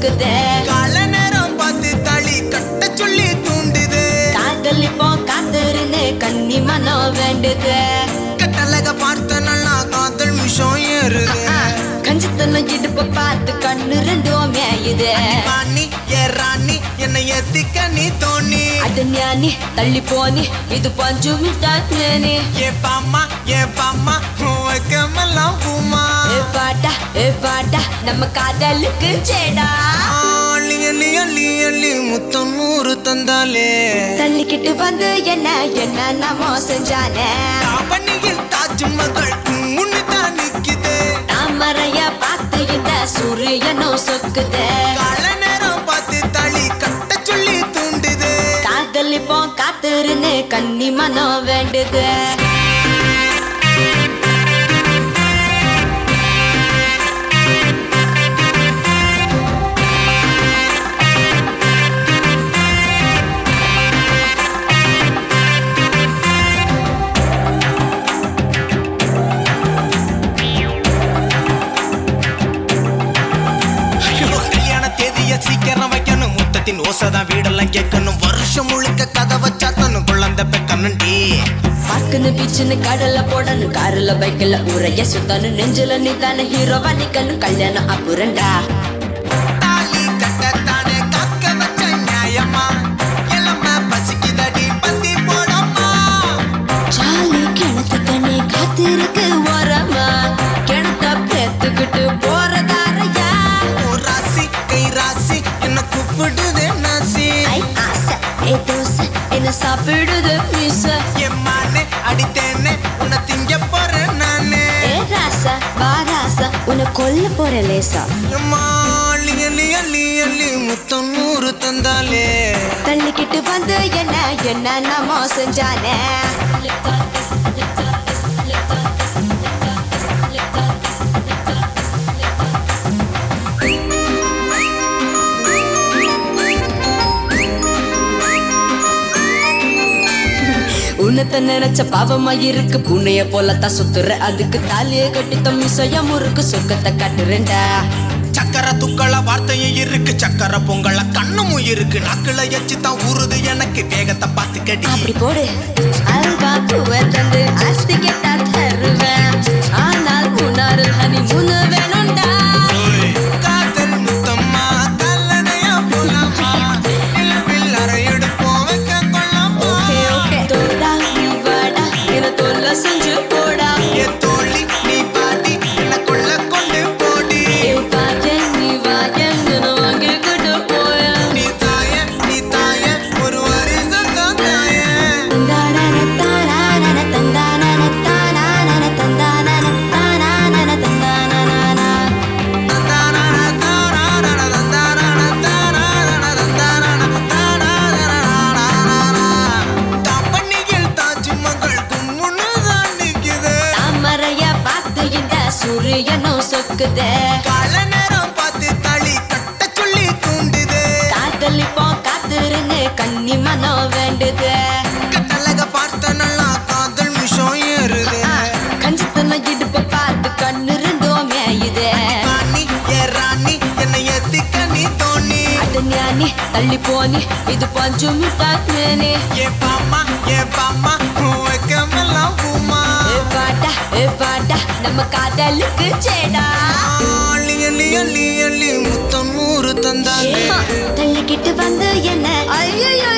சொக்குதே கால நேரம் பார்த்து தாலி கட்ட சொல்லி தூண்டுது காதல் இப்போ காத்திருந்து கன்னி மனம் வேண்டுது கட்டழக பார்த்த நல்லா காதல் மிஷம் ஏறுது கஞ்சித்தனம் இடுப்ப பார்த்து கண்ணு ரெண்டும் மேயுது ராணி ஏ ராணி என்னை ஏத்திக்க நீ தோணி அது ஞானி தள்ளி போனி இது பஞ்சு மிட்டானி ஏ பாமா ஏ பாமா வைக்கமெல்லாம் பூமா ஏ பாட்டா ஏ பாட்டா நம்ம காதலுக்கு சேடா அள்ளி அள்ளி அள்ளி அள்ளி முத்தம் நூறு தந்தாலே தள்ளிக்கிட்டு வந்து என்ன என்ன நம்ம செஞ்சானே தாவணியில் தாஜ்மஹால் முன்னு தான் நிக்குது தாமரைய பார்த்து இந்த சூரியனும் சொக்குது கால நேரம் பார்த்து தாலி கட்ட சொல்லி தூண்டுது காதல் இப்போ காத்திருந்து கன்னி மனம் வேண்டுது ஐயோ, கல்யாண தேதிய சீக்கிரம் வைக்கணும் முத்தத்தின் ஓசைதான் வீடெல்லாம் கேட்கணும் வருஷம் முழுக்க கதவை சாத்தணும் குழந்தை பெக்கணும்டி பார்க்கனு பீச்சுன்னு கடல்ல போடணும் காருல பைக்கில் உரைய சுத்தணும் நெஞ்சில நீ தானே ஹீரோவா நிக்கணும் கல்யாணம் அப்புறண்டா தாலி கட்டத்தானே காக்க வச்ச நியாயமா இளம பசிக்குதடி பத்தி போடமா சாலி கிணத்து தண்ணி காத்திருக்கு ஓரமா கிணத்த பேத்துக்கிட்டு போறதாரையா ஓ ராசி கை ராசி என்ன கூப்பிடுதே நாசி ஐ ஆசை ஏ தோசை என்ன சாப்பிடுது மீச எம்மானே அடித்தேனே உன்னை திங்க போறேன் நானே ஏ ராசா வா ராசா உன்னை கொல்ல போற லேசா எம்மா அள்ளி அள்ளி அள்ளி அள்ளி முத்தம் நூறு தந்தாலே தள்ளிக்கிட்டு வந்து என்ன என்ன நம்ம செஞ்சானே உன்னத்த நினைச்ச பாவமா இருக்கு புண்ணைய போலத்தான் சுத்துற அதுக்கு தாலியை கட்டி தம்மி சுய முறுக்கு சொர்க்கத்தை காட்டுறேன்டா சக்கர துக்கள வார்த்தையும் இருக்கு சக்கர பொங்கல கண்ணுமும் இருக்கு நாக்குல எச்சு தான் ஊறுது எனக்கு வேகத்தை பார்த்துக்கடி அப்படி போடு அல்வா பூவை தந்து ஆஸ்தி கேட்டா தருவேன் ஆனால் முன்னாரு ஹனி முன்னு வேணும்டா காதல் முத்தம்மா கல்லணையா போலாமா நிலவில் அறை எடுப்போம் வைக்க கொள்ளாமா ஓகே ஓகே தோடா நீ வாடா என தொல்ல செஞ்சு போடா ஏ தோழி நீ பாடி எனக்குள்ள கொண்டு போடி ஏ பாயன் நீ வாயன் நான் வாங்கிக்கிட்டு போயேன் நீ தாய நீ தாய ஒரு வருஷம் தான் தாய தந்தானன தானானன தந்தானன தானானன தந்தானன தானானன தந்தானன தந்தானன தானானன தந்தானன தானானன தந்தானன தானானன தாப்பண்ணியில் தாஜ்மஹால் கும்முன்னு தான் நிக்குது தாமரைய பார்த்து இந்த சூரியனும் சொக்குதே கால நேரம் பார்த்து தாலி கட்ட சொல்லி தூண்டுது காதல் இப்போ காத்திருந்து கன்னி மனம் வேண்டுது கட்டழக பார்த்த நல்லா காதல் மிஷம் ஏறுது கஞ்சித்தன இடுப்ப பார்த்து கண்ணு ரெண்டும் மேயுது ராணி ஏ ராணி என்னை ஏத்திக்க நீ தோணி அது ஞானி தள்ளி போனி இது பஞ்சு மிட்டானி ஏ பாமா ஏ பாமா வைக்கமெல்லாம் பூமா ஏ பாட்டா ஏ பாட்டா நம்ம காதலுக்கு சேடா அள்ளி அள்ளி அள்ளி அள்ளி முத்தம் நூறு தந்தாலே தள்ளிக்கிட்டு வந்து என்ன ஐயோ